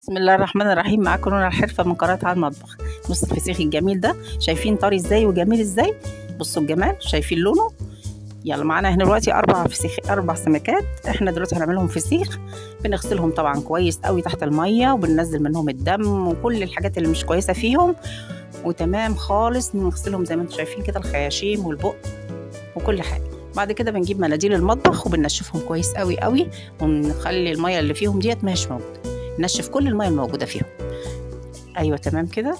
بسم الله الرحمن الرحيم معاكم نور الحرفة من قناة على المطبخ بصوا الفسيخ الجميل ده شايفين طري ازاي وجميل ازاي بصوا الجمال شايفين لونه يلا معانا هنا دلوقتي اربع فسيخ اربع سمكات احنا دلوقتي هنعملهم فسيخ بنغسلهم طبعا كويس قوي تحت الميه وبننزل منهم الدم وكل الحاجات اللي مش كويسه فيهم وتمام خالص نغسلهم زي ما انتم شايفين كده الخياشيم والبق وكل حاجه بعد كده بنجيب مناديل المطبخ وبننشفهم كويس قوي قوي ونخلي الميه اللي فيهم ديت مش موجوده نشف كل الميه الموجوده فيهم ايوه تمام كده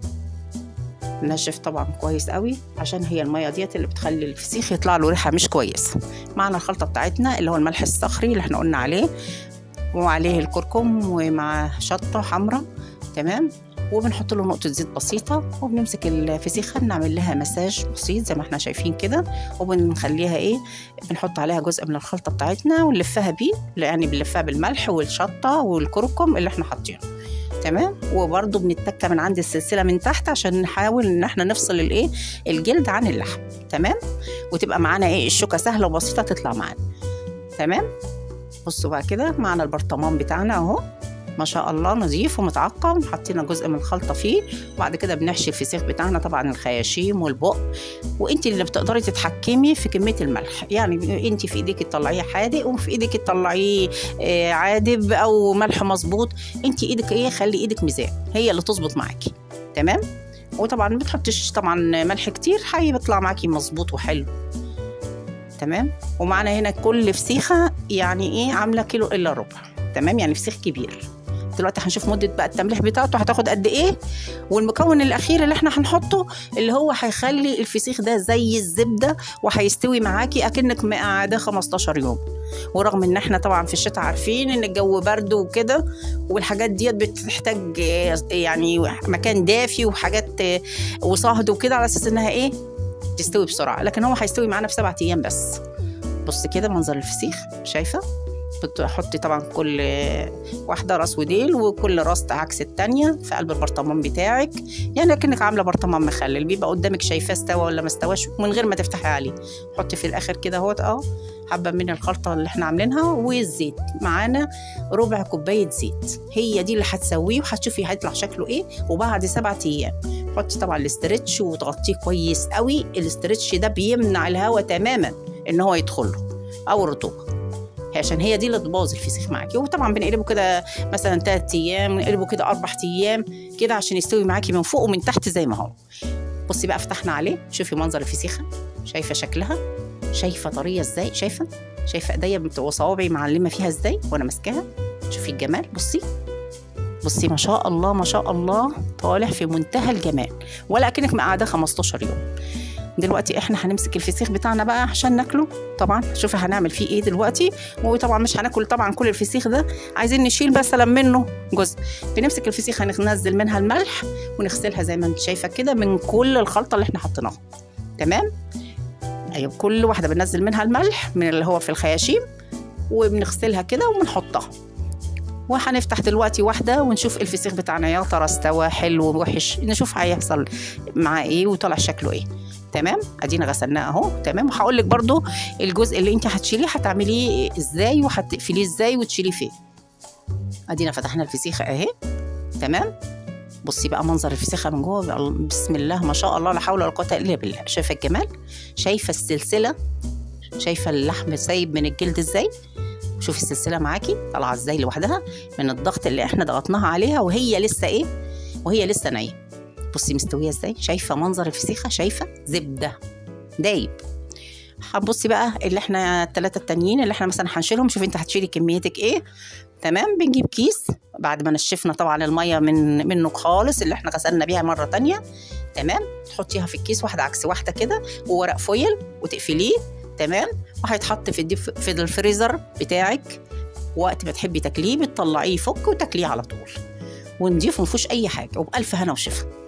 نشف طبعا كويس قوي عشان هي الميه ديت اللي بتخلي الفسيخ يطلع له ريحه مش كويسه معنا الخلطه بتاعتنا اللي هو الملح الصخري اللي احنا قلنا عليه وعليه الكركم ومع شطه حمراء تمام وبنحط له نقطة زيت بسيطة وبنمسك الفسيخة نعمل لها مساج بسيط زي ما احنا شايفين كده وبنخليها ايه بنحط عليها جزء من الخلطة بتاعتنا ونلفها بيه يعني بنلفها بالملح والشطة والكركم اللي احنا حاطينه تمام وبرده بنتكه من عند السلسله من تحت عشان نحاول ان احنا نفصل الايه الجلد عن اللحم تمام وتبقى معانا ايه الشوكه سهله وبسيطه تطلع معانا تمام بصوا بقى كده معانا البرطمان بتاعنا اهو ما شاء الله نظيف ومتعقم حطينا جزء من الخلطه فيه وبعد كده بنحشي الفسيخ بتاعنا طبعا الخياشيم والبق وانت اللي بتقدري تتحكمي في كميه الملح يعني انت في ايديك تطلعيه حادق وفي ايدك تطلعيه آه عادب او ملح مظبوط انت ايدك ايه خلي ايدك ميزان هي اللي تظبط معاكي تمام وطبعا ما بتحطش طبعا ملح كتير حي بيطلع معاكي مظبوط وحلو تمام ومعنا هنا كل فسيخه يعني ايه عامله كيلو الا ربع تمام يعني فسيخ كبير دلوقتي هنشوف مده بقى التمليح بتاعته هتاخد قد ايه والمكون الاخير اللي احنا هنحطه اللي هو هيخلي الفسيخ ده زي الزبده وهيستوي معاكي اكنك مقعداه 15 يوم ورغم ان احنا طبعا في الشتاء عارفين ان الجو برد وكده والحاجات ديت بتحتاج يعني مكان دافي وحاجات وصهد وكده على اساس انها ايه تستوي بسرعه لكن هو هيستوي معانا في سبعة ايام بس بص كده منظر الفسيخ شايفه بتحطي طبعا كل واحدة راس وديل وكل راس عكس التانية في قلب البرطمان بتاعك يعني كأنك عاملة برطمان مخلل بيبقى قدامك شايفاه استوى ولا ما استواش من غير ما تفتحي عليه حطي في الآخر كده اهوت اه حبة من الخلطة اللي احنا عاملينها والزيت معانا ربع كوباية زيت هي دي اللي هتسويه وهتشوفي هيطلع شكله ايه وبعد سبعة أيام حطي طبعا الاسترتش وتغطيه كويس قوي الاسترتش ده بيمنع الهواء تماما ان هو يدخله او الرطوبه عشان هي دي اللي تبوظ الفسيخ معاكي وطبعا بنقلبه كده مثلا تلات ايام نقلبه كده اربع ايام كده عشان يستوي معاكي من فوق ومن تحت زي ما هو بصي بقى فتحنا عليه شوفي منظر الفسيخه شايفه شكلها شايفه طريه ازاي شايفه شايفه ايديا وصوابعي معلمه فيها ازاي وانا ماسكاها شوفي الجمال بصي بصي ما شاء الله ما شاء الله طالع في منتهى الجمال ولا اكنك مقعده 15 يوم دلوقتي احنا هنمسك الفسيخ بتاعنا بقى عشان ناكله طبعا شوفي هنعمل فيه ايه دلوقتي وطبعا مش هناكل طبعا كل الفسيخ ده عايزين نشيل مثلا منه جزء بنمسك الفسيخ هننزل منها الملح ونغسلها زي ما انت شايفه كده من كل الخلطه اللي احنا حطيناها تمام ايوه كل واحده بننزل منها الملح من اللي هو في الخياشيم وبنغسلها كده وبنحطها وهنفتح دلوقتي واحدة ونشوف الفسيخ بتاعنا يا ترى استوى حلو وحش نشوف هيحصل معاه ايه وطلع شكله ايه تمام ادينا غسلناه اهو تمام وهقول لك برده الجزء اللي انت هتشيليه هتعمليه ازاي وهتقفليه ازاي وتشيليه فين ادينا فتحنا الفسيخه اهي تمام بصي بقى منظر الفسيخه من جوه بسم الله ما شاء الله لا حول ولا قوه الا بالله شايفه الجمال شايفه السلسله شايفه اللحم سايب من الجلد ازاي شوفي السلسله معاكي طالعه ازاي لوحدها من الضغط اللي احنا ضغطناها عليها وهي لسه ايه وهي لسه نايه بصي مستويه ازاي شايفه منظر الفسيخه شايفه زبده دايب هنبصي بقى اللي احنا الثلاثه التانيين اللي احنا مثلا هنشيلهم شوفي انت هتشيلي كميتك ايه تمام بنجيب كيس بعد ما نشفنا طبعا الميه من منه خالص اللي احنا غسلنا بيها مره تانية تمام تحطيها في الكيس واحده عكس واحده كده وورق فويل وتقفليه تمام وهيتحط في الديب في الفريزر بتاعك وقت ما تحبي تاكليه بتطلعيه يفك وتاكليه على طول ونضيف ما فيهوش اي حاجه وبالف هنا وشفا